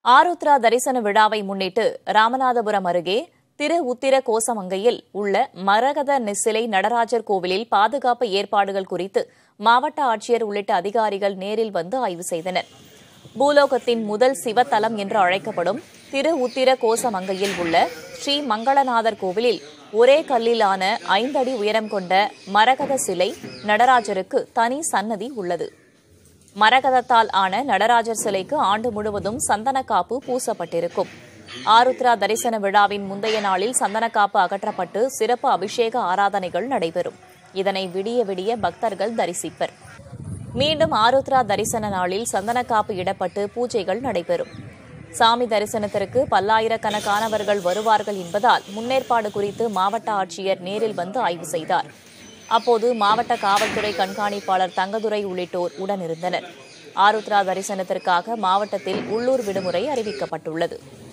ஆருத்ரா தரிசன விழாவை முன்னிட்டு ராமநாதபுரம் அருகே திரு உத்திர கோசமங்கையில் உள்ள மரகத சிலை நடராஜர் கோவிலில் பாதுகாப்பு ஏற்பாடுகள் குறித்து மாவட்ட ஆட்சியர் உள்ளிட்ட அதிகாரிகள் நேரில் வந்து ஆய்வு செய்தனர் பூலோகத்தின் முதல் சிவத்தலம் என்று அழைக்கப்படும் திரு உத்திர கோசமங்கையில் உள்ள ஸ்ரீ மங்களநாதர் கோவிலில் ஒரே கல்லிலான ஐந்தடி உயரம் கொண்ட மரகத சிலை நடராஜருக்கு தனி சன்னதி உள்ளது மரகதத்தால் ஆன நடராஜர் சிலைக்கு ஆண்டு முழுவதும் சந்தனக்காப்பு பூசப்பட்டிருக்கும் ஆருத்ரா தரிசன விழாவின் முந்தைய நாளில் சந்தனக்காப்பு அகற்றப்பட்டு சிறப்பு அபிஷேக ஆராதனைகள் நடைபெறும் இதனை விடிய விடிய பக்தர்கள் தரிசிப்பர் மீண்டும் ஆருத்ரா தரிசன நாளில் சந்தனக்காப்பு இடப்பட்டு பூஜைகள் நடைபெறும் சாமி தரிசனத்திற்கு பல்லாயிரக்கணக்கானவர்கள் வருவார்கள் என்பதால் முன்னேற்பாடு குறித்து மாவட்ட ஆட்சியர் நேரில் வந்து ஆய்வு செய்தார் அப்போது மாவட்ட காவல்துறை கண்காணிப்பாளர் தங்கதுரை உள்ளிட்டோர் உடனிருந்தனர் ஆருத்ரா தரிசனத்திற்காக மாவட்டத்தில் உள்ளூர் விடுமுறை அறிவிக்கப்பட்டுள்ளது